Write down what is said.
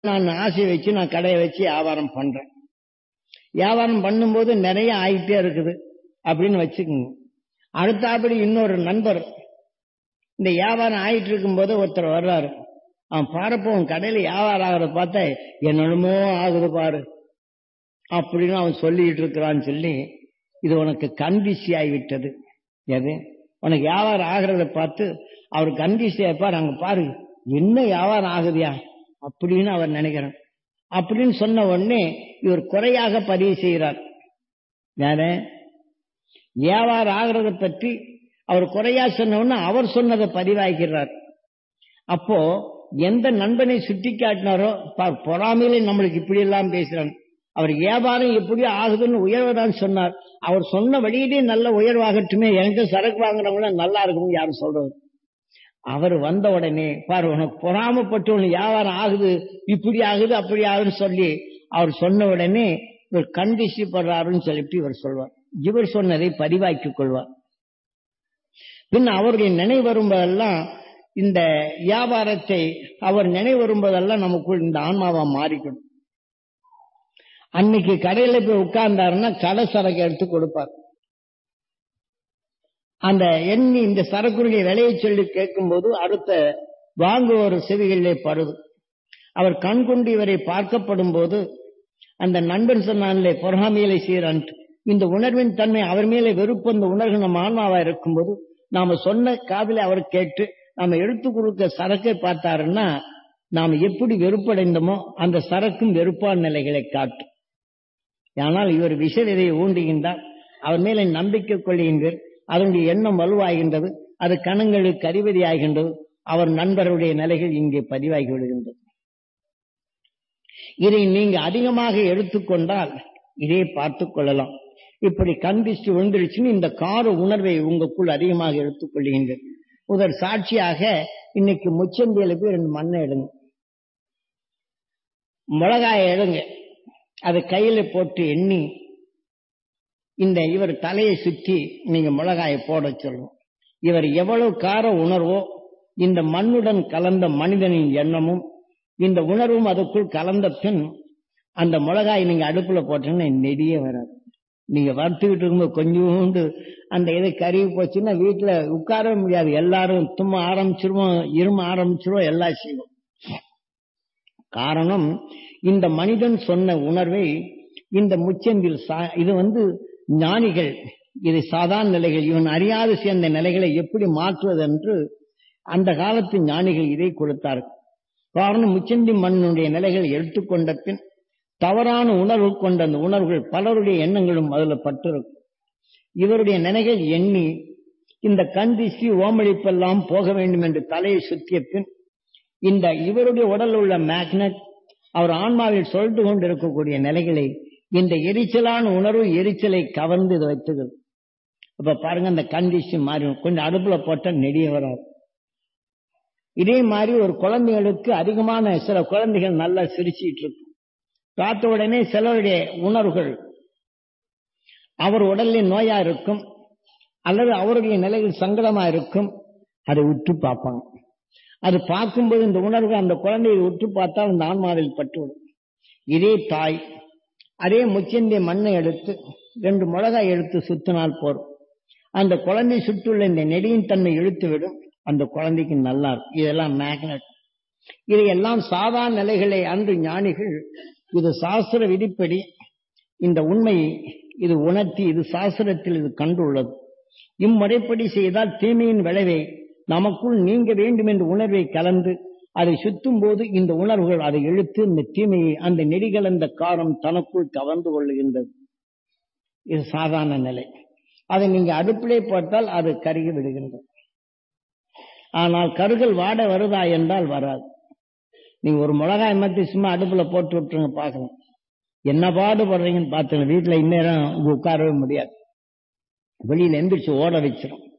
நான் ஆசை வச்சு நான் கடையை வச்சு வியாபாரம் பண்றேன் வியாபாரம் பண்ணும்போது நிறைய ஆயிட்டே இருக்குது அப்படின்னு வச்சுக்கோங்க அடுத்தாப்படி இன்னொரு நண்பர் இந்த வியாபாரம் ஆயிட்டு இருக்கும்போது ஒருத்தர் வர்றாரு அவன் பாருப்போ உன் கடையில வியாபாரம் ஆகிறத பார்த்தா என்னென்னமோ ஆகுது பாரு அப்படின்னு அவன் சொல்லிட்டு இருக்கிறான்னு சொல்லி இது உனக்கு கண்டிசி ஆகிவிட்டது எது உனக்கு வியாபாரம் ஆகிறத பார்த்து அவர் கண்டிசி ஆப்பார் அங்க பாரு என்ன வியாபாரம் ஆகுதியா அப்படின்னு அவர் நினைக்கிறார் அப்படின்னு சொன்ன உடனே இவர் குறையாக பதிவு செய்கிறார் யார வியாபாரம் ஆகிறத பற்றி அவர் குறையா சொன்ன உடனே அவர் சொன்னதை பதிவாகிறார் அப்போ எந்த நண்பனை சுட்டி காட்டினாரோ பொறாமையிலே நம்மளுக்கு இப்படி எல்லாம் பேசுறான் அவர் வியாபாரம் எப்படி ஆகுதுன்னு உயர்வதான் சொன்னார் அவர் சொன்ன வழியிலே நல்ல உயர்வாகட்டுமே எனக்கு சரக்கு வாங்குறவங்கள நல்லா இருக்கும்னு யாரும் சொல்றது அவர் வந்த உடனே பாரு உனக்கு பொறாமப்பட்டு உனக்கு வியாபாரம் ஆகுது இப்படி ஆகுது அப்படி ஆகுதுன்னு சொல்லி அவர் சொன்ன உடனே இவர் கண்டிச்சு படுறாருன்னு சொல்லிட்டு இவர் சொல்வார் இவர் சொன்னதை பதிவாக்கிக் கொள்வார் பின் அவருடைய நினைவு வரும்போதெல்லாம் இந்த வியாபாரத்தை அவர் நினைவு வரும்போதெல்லாம் நமக்குள் இந்த ஆன்மாவா மாறிக்கணும் அன்னைக்கு கடையில போய் உட்கார்ந்தாருன்னா கடை சரக்கு எடுத்து கொடுப்பார் அந்த எண்ணி இந்த சரக்குடைய விலையை சொல்லி கேட்கும்போது அடுத்த வாங்குவோர் செவிகளிலே படுது அவர் கண் கொண்டு இவரை பார்க்கப்படும் போது அந்த நண்பன் சொன்னான்லே பொறாமையிலே செய்யறான் இந்த உணர்வின் தன்மை அவர் மேலே வெறுப்பு அந்த உணர்வு நம்ம ஆன்மாவா இருக்கும்போது நாம சொன்ன காதலை அவர் கேட்டு நாம எடுத்து கொடுக்க சரக்கை பார்த்தாருன்னா நாம் எப்படி வெறுப்படைந்தோமோ அந்த சரக்கும் வெறுப்பான நிலைகளை காட்டும் ஆனால் இவர் விஷ விதையை ஊண்டுகின்றார் அவர் மேலே நம்பிக்கை கொள்கின்றார் அதனுடைய எண்ணம் வலுவாகின்றது அது கணங்களுக்கு அறிவதி ஆகின்றது அவர் நண்பருடைய நிலைகள் இங்கே பதிவாகி விடுகின்றது இதை நீங்க அதிகமாக எடுத்துக்கொண்டால் இதை பார்த்துக் கொள்ளலாம் இப்படி கண்டிச்சு விழுந்துருச்சுன்னு இந்த கார உணர்வை உங்களுக்குள் அதிகமாக எடுத்துக்கொள்கின்றது முதல் சாட்சியாக இன்னைக்கு முச்சந்தியில போய் ரெண்டு மண்ணை எடுங்க மிளகாயை எடுங்க அதை கையில போட்டு எண்ணி இந்த இவர் தலையை சுற்றி நீங்க மிளகாயை போட சொல்லணும் இவர் எவ்வளவு கார உணர்வோ இந்த மண்ணுடன் கலந்த மனிதனின் எண்ணமும் இந்த உணர்வும் அதுக்குள் கலந்த பின் அந்த மிளகாயை நீங்க அடுப்புல போட்டீங்கன்னா நெடியே வராது நீங்க வறுத்துக்கிட்டு இருக்கும்போது கொஞ்சோண்டு அந்த இதை கருவி போச்சுன்னா வீட்டுல உட்காரவே முடியாது எல்லாரும் தும்ம ஆரம்பிச்சிருவோம் இரும ஆரம்பிச்சிருவோம் எல்லாம் செய்வோம் காரணம் இந்த மனிதன் சொன்ன உணர்வை இந்த முச்சந்தில் இது வந்து ஞானிகள் இது சாதாரண நிலைகள் இவன் அறியாது சேர்ந்த நிலைகளை எப்படி மாற்றுவது என்று அந்த காலத்து ஞானிகள் இதை கொடுத்தார்கள் காரணம் முச்சந்தி மண்ணுடைய நிலைகளை எடுத்துக்கொண்ட பின் தவறான உணர்வு கொண்ட அந்த உணர்வுகள் பலருடைய எண்ணங்களும் அதுல பட்டிருக்கும் இவருடைய நிலைகள் எண்ணி இந்த கந்திசி ஓமளிப்பெல்லாம் போக வேண்டும் என்று தலையை சுற்றிய பின் இந்த இவருடைய உடல் உள்ள மேக்னட் அவர் ஆன்மாவில் சொல்லிட்டு கொண்டிருக்கக்கூடிய நிலைகளை இந்த எரிச்சலான உணர்வு எரிச்சலை கவர்ந்து இதை வைத்துக்கிறது இப்ப பாருங்க அந்த கண்டிஷி மாறி கொஞ்சம் அடுப்புல போட்டா நெடிய வராது இதே மாதிரி ஒரு குழந்தைகளுக்கு அதிகமான சில குழந்தைகள் நல்லா சிரிச்சிட்டு இருக்கும் பார்த்த உடனே சிலருடைய உணர்வுகள் அவர் உடலில் நோயா இருக்கும் அல்லது அவருடைய நிலையில் சங்கடமா இருக்கும் அதை உற்று பார்ப்பாங்க அது பார்க்கும்போது இந்த உணர்வு அந்த குழந்தையை உற்று பார்த்தால் அந்த ஆன்மாவில் பட்டுவிடும் இதே தாய் அதே முச்சந்திய மண்ணை எடுத்து ரெண்டு மிளகாய் எடுத்து சுத்தினால் போறோம் அந்த குழந்தை சுற்றுள்ள இந்த நெடியின் தன்மை இழுத்துவிடும் அந்த குழந்தைக்கு நல்லா இருக்கும் இதெல்லாம் மேக்னட் இதையெல்லாம் சாதாரண நிலைகளை அன்று ஞானிகள் இது சாஸ்திர விதிப்படி இந்த உண்மையை இது உணர்த்தி இது சாஸ்திரத்தில் இது கண்டுள்ளது இம்முறைப்படி செய்தால் தீமையின் விளைவை நமக்குள் நீங்க வேண்டும் என்ற உணர்வை கலந்து அதை சுத்தும் போது இந்த உணர்வுகள் அதை இழுத்து இந்த தீமையை அந்த நெடிகலந்த காரம் தனக்குள் கவர்ந்து கொள்ளுகின்றது இது சாதாரண நிலை அதை நீங்க அடுப்பிலே போட்டால் அது கருகி விடுகின்றது ஆனால் கருகள் வாட வருதா என்றால் வராது நீங்க ஒரு மிளகாய் மத்தி சும்மா அடுப்புல போட்டு விட்டுருங்க பார்க்கலாம் என்ன பாடுபடுறீங்கன்னு பார்த்துங்க வீட்டுல இந்நேரம் உட்காரவே முடியாது வெளியில எந்திரிச்சு ஓட வச்சிடும்